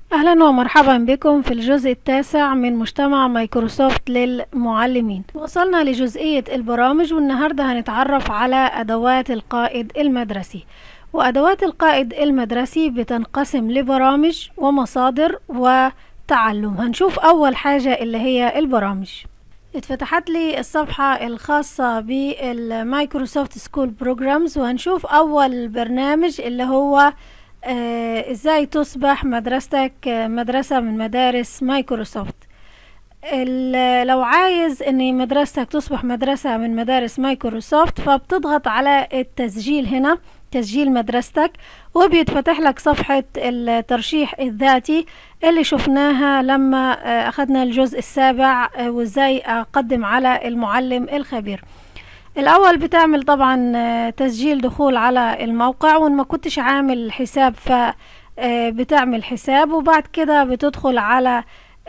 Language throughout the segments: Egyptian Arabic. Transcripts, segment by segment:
أهلا ومرحبا بكم في الجزء التاسع من مجتمع مايكروسوفت للمعلمين وصلنا لجزئية البرامج والنهاردة هنتعرف على أدوات القائد المدرسي وأدوات القائد المدرسي بتنقسم لبرامج ومصادر وتعلم هنشوف أول حاجة اللي هي البرامج اتفتحت لي الصفحة الخاصة بالمايكروسوفت سكول بروجرامز وهنشوف أول برنامج اللي هو آه ازاي تصبح مدرستك مدرسة من مدارس مايكروسوفت لو عايز ان مدرستك تصبح مدرسة من مدارس مايكروسوفت فبتضغط على التسجيل هنا تسجيل مدرستك وبيتفتح لك صفحة الترشيح الذاتي اللي شفناها لما أخذنا الجزء السابع وازاي أقدم على المعلم الخبير الأول بتعمل طبعا تسجيل دخول على الموقع وإن ما كنتش عامل حساب فبتعمل حساب وبعد كده بتدخل على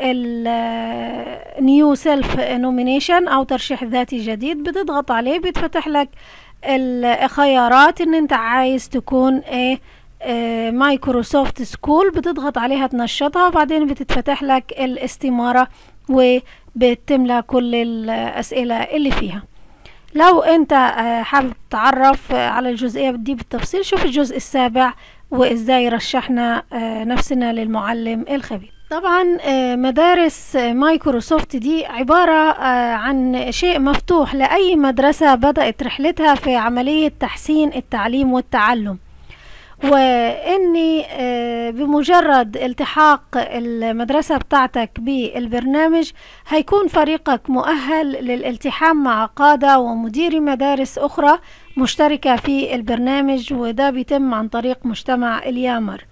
النيو سيلف نومينيشن أو ترشيح ذاتي جديد بتضغط عليه بيتفتح لك الخيارات ان انت عايز تكون ايه اه مايكروسوفت سكول بتضغط عليها تنشطها وبعدين بتتفتح لك الاستمارة وبتملى كل الاسئلة اللي فيها لو انت اه حابب تتعرف على الجزئية دي بالتفصيل شوف الجزء السابع وازاي رشحنا اه نفسنا للمعلم الخبير طبعا مدارس مايكروسوفت دي عبارة عن شيء مفتوح لأي مدرسة بدأت رحلتها في عملية تحسين التعليم والتعلم واني بمجرد التحاق المدرسة بتاعتك بالبرنامج هيكون فريقك مؤهل للالتحام مع قادة ومديري مدارس أخرى مشتركة في البرنامج وده بيتم عن طريق مجتمع اليامر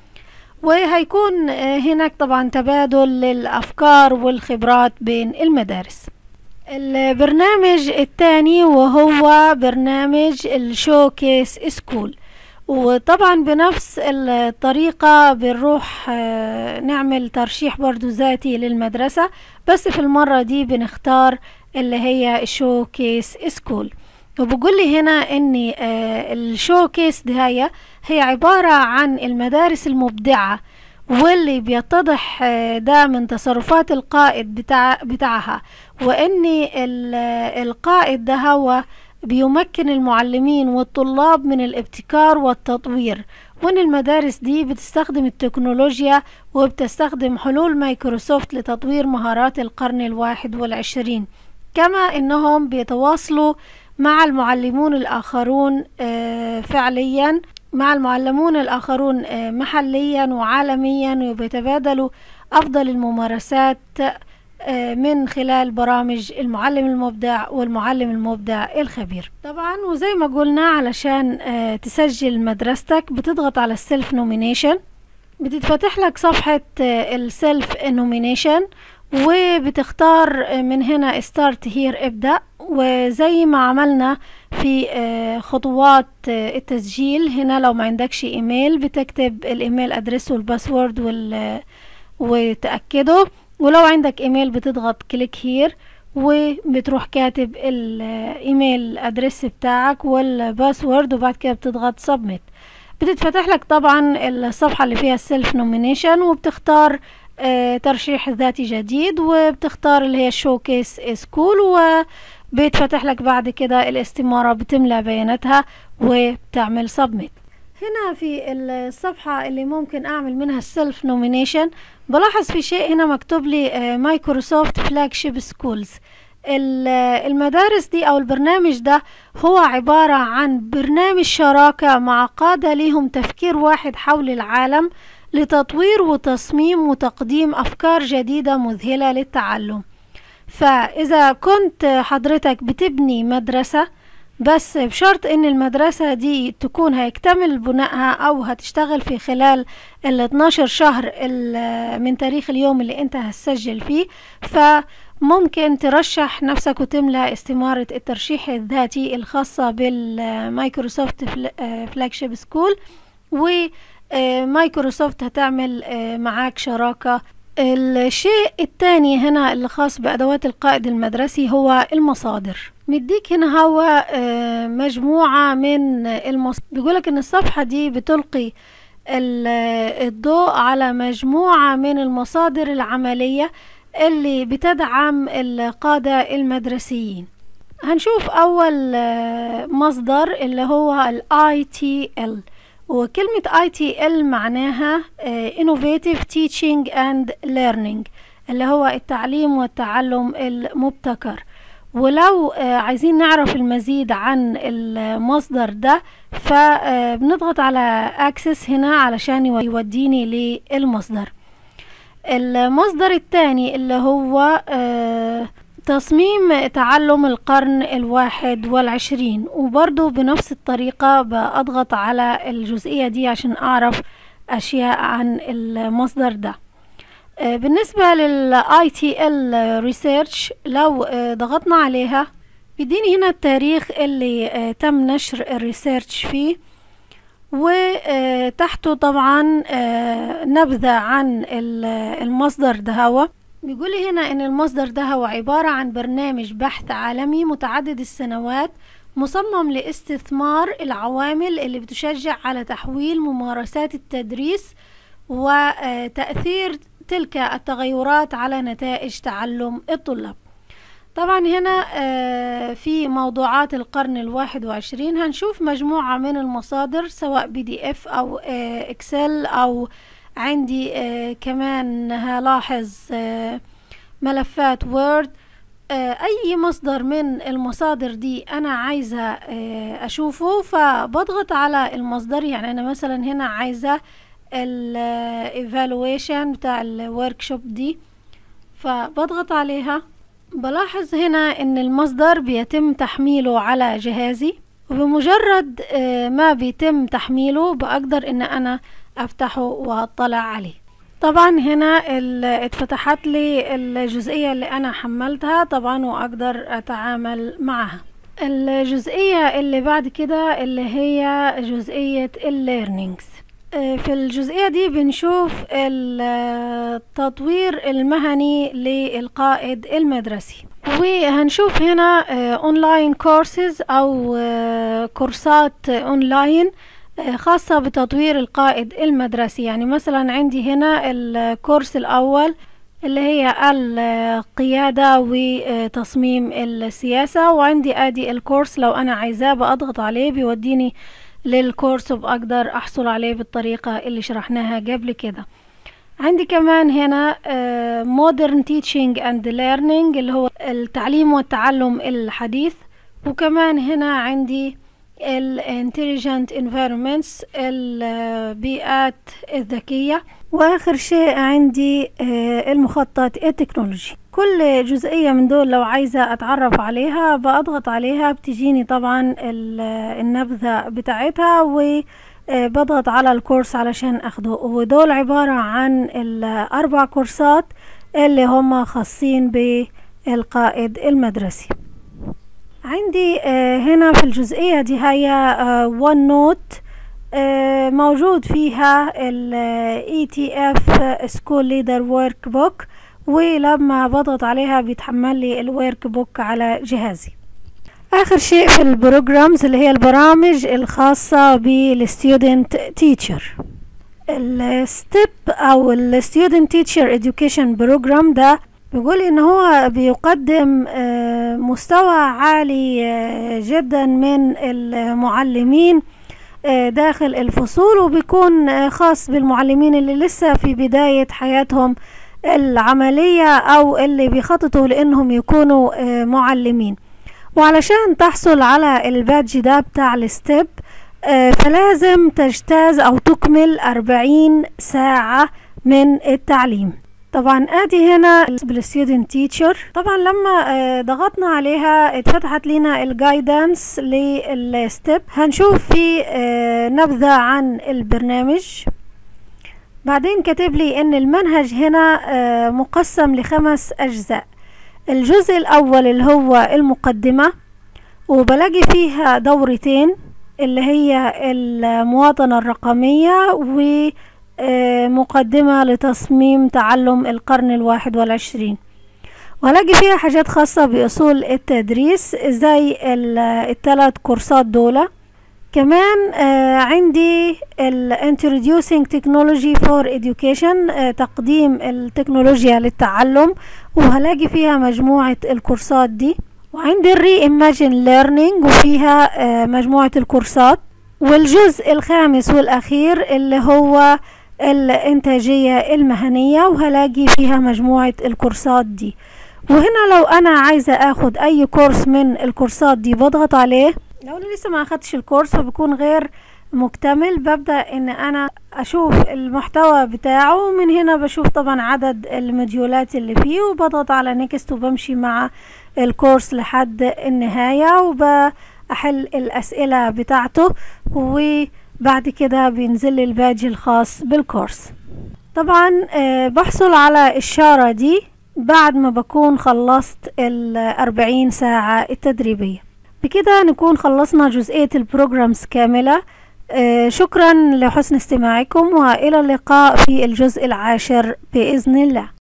وهيكون هناك طبعا تبادل للأفكار والخبرات بين المدارس البرنامج الثاني وهو برنامج الشوكيس سكول وطبعا بنفس الطريقة بنروح نعمل ترشيح برضو ذاتي للمدرسة بس في المرة دي بنختار اللي هي الشوكيس سكول وبقول لي هنا ان الشوكيس دهية هي عبارة عن المدارس المبدعة واللي بيتضح ده من تصرفات القائد بتاع بتاعها وان القائد ده هو بيمكن المعلمين والطلاب من الابتكار والتطوير وان المدارس دي بتستخدم التكنولوجيا وبتستخدم حلول مايكروسوفت لتطوير مهارات القرن الواحد والعشرين كما انهم بيتواصلوا مع المعلمون الآخرون فعليا مع المعلمون الآخرون محليا وعالميا وبيتبادلوا أفضل الممارسات من خلال برامج المعلم المبدع والمعلم المبدع الخبير طبعا وزي ما قلنا علشان تسجل مدرستك بتضغط على السيلف نومينيشن بتتفتح لك صفحة السيلف نومينيشن وبتختار من هنا ستارت هير ابدأ وزي ما عملنا في خطوات التسجيل هنا لو ما عندكش ايميل بتكتب الايميل ادرس والباسورد وال وتأكده ولو عندك ايميل بتضغط كليك هير وبتروح كاتب الايميل ادرس بتاعك والباسورد وبعد كده بتضغط سبميت بتتفتح لك طبعا الصفحة اللي فيها السيلف نومينيشن وبتختار آه ترشيح ذاتي جديد وبتختار اللي هي شوكيس سكول وبيتفتح لك بعد كده الاستمارة بتملى بياناتها وبتعمل سبميت هنا في الصفحة اللي ممكن اعمل منها السيلف نومينيشن بلاحظ في شيء هنا مكتوب لي مايكروسوفت فلاج شيب سكولز المدارس دي او البرنامج ده هو عبارة عن برنامج شراكة مع قادة ليهم تفكير واحد حول العالم لتطوير وتصميم وتقديم أفكار جديدة مذهلة للتعلم فإذا كنت حضرتك بتبني مدرسة بس بشرط ان المدرسة دي تكون هيكتمل بنائها او هتشتغل في خلال ال 12 شهر من تاريخ اليوم اللي انت هتسجل فيه فممكن ترشح نفسك وتملى استمارة الترشيح الذاتي الخاصة بالمايكروسوفت فلاجشيب سكول و مايكروسوفت هتعمل معاك شراكة الشيء الثاني هنا اللي خاص بأدوات القائد المدرسي هو المصادر مديك هنا هو مجموعة من المصادر بيقولك ان الصفحة دي بتلقي الضوء على مجموعة من المصادر العملية اللي بتدعم القادة المدرسيين هنشوف أول مصدر اللي هو ال ITL وكلمة ITL معناها Innovative Teaching and Learning اللي هو التعليم والتعلم المبتكر ولو عايزين نعرف المزيد عن المصدر ده فبنضغط على اكسس هنا علشان يوديني للمصدر المصدر الثاني اللي هو تصميم تعلم القرن الواحد والعشرين وبرضو بنفس الطريقة بأضغط على الجزئية دي عشان أعرف أشياء عن المصدر ده بالنسبة لل ITL Research لو ضغطنا عليها بيديني هنا التاريخ اللي تم نشر الريسيرش فيه وتحته طبعا نبذة عن المصدر ده هو بيقولي هنا ان المصدر ده هو عبارة عن برنامج بحث عالمي متعدد السنوات مصمم لاستثمار العوامل اللي بتشجع على تحويل ممارسات التدريس وتأثير تلك التغيرات على نتائج تعلم الطلاب طبعا هنا في موضوعات القرن الواحد وعشرين هنشوف مجموعة من المصادر سواء بي دي اف او اكسل او عندي كمان هلاحظ ملفات وورد اي مصدر من المصادر دي انا عايزة اشوفه فبضغط على المصدر يعني انا مثلا هنا عايزة الايفالويشن بتاع الوركشوب دي فبضغط عليها بلاحظ هنا ان المصدر بيتم تحميله على جهازي وبمجرد ما بيتم تحميله بقدر ان انا افتحه واطلع عليه طبعا هنا اتفتحت لي الجزئية اللي انا حملتها طبعا واقدر اتعامل معها الجزئية اللي بعد كده اللي هي جزئية الليرنينجز في الجزئية دي بنشوف التطوير المهني للقائد المدرسي وهنشوف هنا اونلاين كورسز او كورسات اونلاين خاصة بتطوير القائد المدرسي يعني مثلا عندي هنا الكورس الاول اللي هي القيادة وتصميم السياسة وعندي ادي الكورس لو انا عايزاه بضغط عليه بيوديني للكورس وبقدر احصل عليه بالطريقة اللي شرحناها قبل كده عندي كمان هنا uh, modern teaching and learning اللي هو التعليم والتعلم الحديث وكمان هنا عندي ال intelligent environments البيئات الذكية واخر شيء عندي uh, المخطط التكنولوجي كل جزئية من دول لو عايزة اتعرف عليها بضغط عليها بتجيني طبعا النبذة بتاعتها وبضغط على الكورس علشان اخده ودول عبارة عن الاربع كورسات اللي هم خاصين بالقائد المدرسي عندي هنا في الجزئية دي هي ون نوت موجود فيها ال ETF School Leader Workbook ولما بضغط عليها بيتحمل لي الورك بوك على جهازي اخر شيء في البروجرامز اللي هي البرامج الخاصة بالستودنت تيتشر الستيب او الستودنت تيتشر education بروجرام ده بيقول ان هو بيقدم مستوى عالي جدا من المعلمين داخل الفصول وبيكون خاص بالمعلمين اللي لسه في بداية حياتهم العملية أو اللي بيخططوا لأنهم يكونوا معلمين وعلشان تحصل على البادج ده بتاع الستيب فلازم تجتاز أو تكمل أربعين ساعة من التعليم طبعا ادي هنا بالستودنت تيتشر طبعا لما ضغطنا عليها اتفتحت لنا الجايدنس للستيب هنشوف في نبذة عن البرنامج بعدين كاتب لي ان المنهج هنا مقسم لخمس اجزاء الجزء الاول اللي هو المقدمة وبلاقي فيها دورتين اللي هي المواطنة الرقمية ومقدمة لتصميم تعلم القرن الواحد والعشرين وهلاقي فيها حاجات خاصة بأصول التدريس زي الثلاث كورسات دولة كمان آه عندي ال Introducing Technology for Education آه تقديم التكنولوجيا للتعلم وهلاقي فيها مجموعة الكورسات دي وعندي الري Imagine Learning وفيها آه مجموعة الكورسات والجزء الخامس والأخير اللي هو الإنتاجية المهنية وهلاقي فيها مجموعة الكورسات دي وهنا لو أنا عايزة أخد أي كورس من الكورسات دي بضغط عليه لو أنا لسه ما أخدتش الكورس فبيكون غير مكتمل ببدأ ان انا اشوف المحتوى بتاعه من هنا بشوف طبعا عدد المديولات اللي فيه وبضغط على نيكست وبمشي مع الكورس لحد النهاية وبحل الاسئلة بتاعته وبعد كده بينزل لي الباج الخاص بالكورس طبعا بحصل على الشارة دي بعد ما بكون خلصت الأربعين ساعة التدريبية بكده نكون خلصنا جزئية البروجرامز كاملة آه شكرا لحسن استماعكم والى اللقاء في الجزء العاشر باذن الله